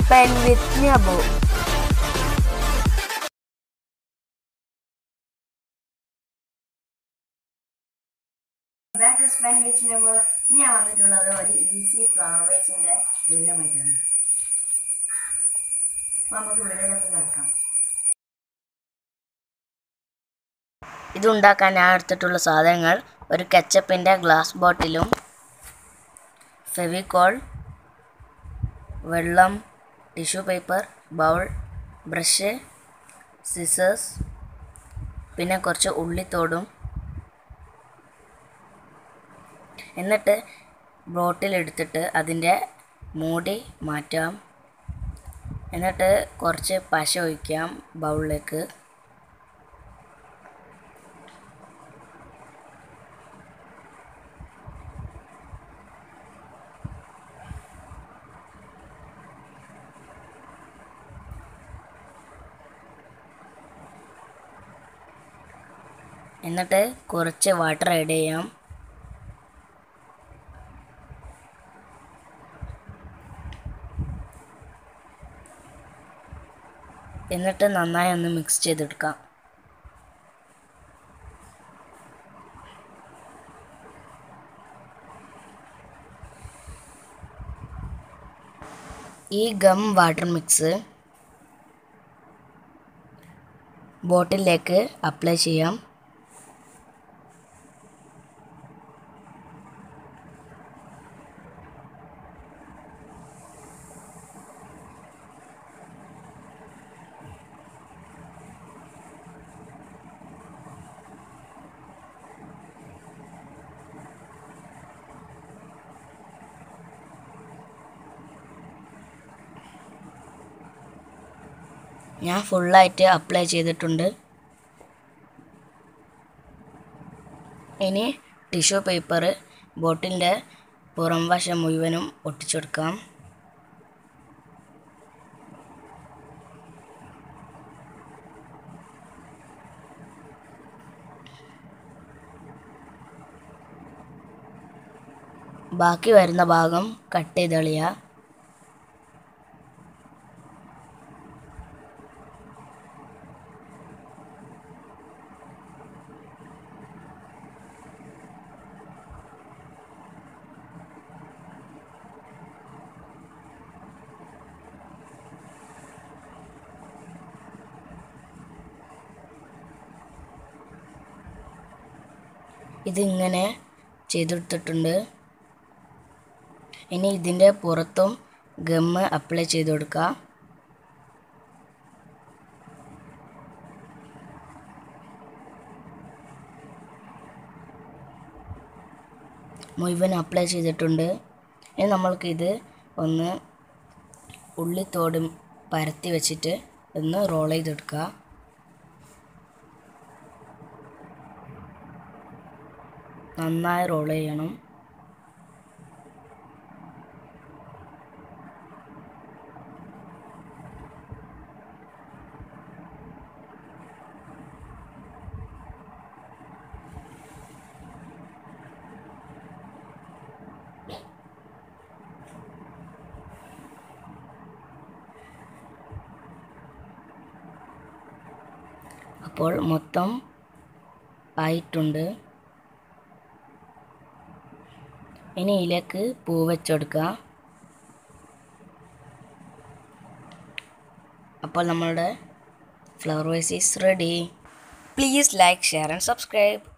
Pen with Nyabu. Back to സ്പെൻ വിച്ച് number ഇനി ഞാൻ വന്നിട്ടുള്ളത് ഒരു ഈസി ഫ്ലവർ വേസിൻ്റെ വിവരമായിട്ടാണ് അപ്പോൾ നമുക്ക് വീടിനൊക്കെ കേൾക്കാം ഇതുണ്ടാക്കാൻ ഞാൻ എടുത്തിട്ടുള്ള സാധനങ്ങൾ ഒരു കെച്ചപ്പിൻ്റെ ഗ്ലാസ് ബോട്ടിലും ഫെവിക്കോൾ വെള്ളം tissue paper bowl brush scissors പിന്നെ കുറച്ച് ഉള്ളിത്തോടും എന്നിട്ട് ബോട്ടിൽ എടുത്തിട്ട് അതിൻ്റെ മൂടി മാറ്റാം എന്നിട്ട് കുറച്ച് പശ ഒഴിക്കാം ബൗളിലേക്ക് എന്നിട്ട് കുറച്ച് വാട്ടർ ആഡ് ചെയ്യാം എന്നിട്ട് നന്നായി ഒന്ന് മിക്സ് ചെയ്തെടുക്കാം ഈ ഗം വാട്ടർ മിക്സ് ബോട്ടിലേക്ക് അപ്ലൈ ചെയ്യാം ഞാൻ ഫുള്ളായിട്ട് അപ്ലൈ ചെയ്തിട്ടുണ്ട് ഇനി ടിഷ്യൂ പേപ്പർ ബോട്ടിൻ്റെ പുറം വശം മുഴുവനും ഒട്ടിച്ചെടുക്കാം ബാക്കി വരുന്ന ഭാഗം കട്ട് ചെയ്ത് കളയുക ഇതിങ്ങനെ ചെയ്തെടുത്തിട്ടുണ്ട് ഇനി ഇതിൻ്റെ പുറത്തും ഗമ്മ് അപ്ലൈ ചെയ്ത് കൊടുക്കുക മുഴുവൻ അപ്ലൈ ചെയ്തിട്ടുണ്ട് ഇനി നമ്മൾക്കിത് ഒന്ന് ഉള്ളിത്തോടും പരത്തി വെച്ചിട്ട് ഒന്ന് റോൾ ചെയ്തെടുക്കുക നന്നായി റോൾ ചെയ്യണം അപ്പോൾ മൊത്തം ആയിട്ടുണ്ട് ഇനി ഇതിലേക്ക് പൂ വെച്ചെടുക്കുക അപ്പോൾ നമ്മളുടെ flower vase is ready please like share and subscribe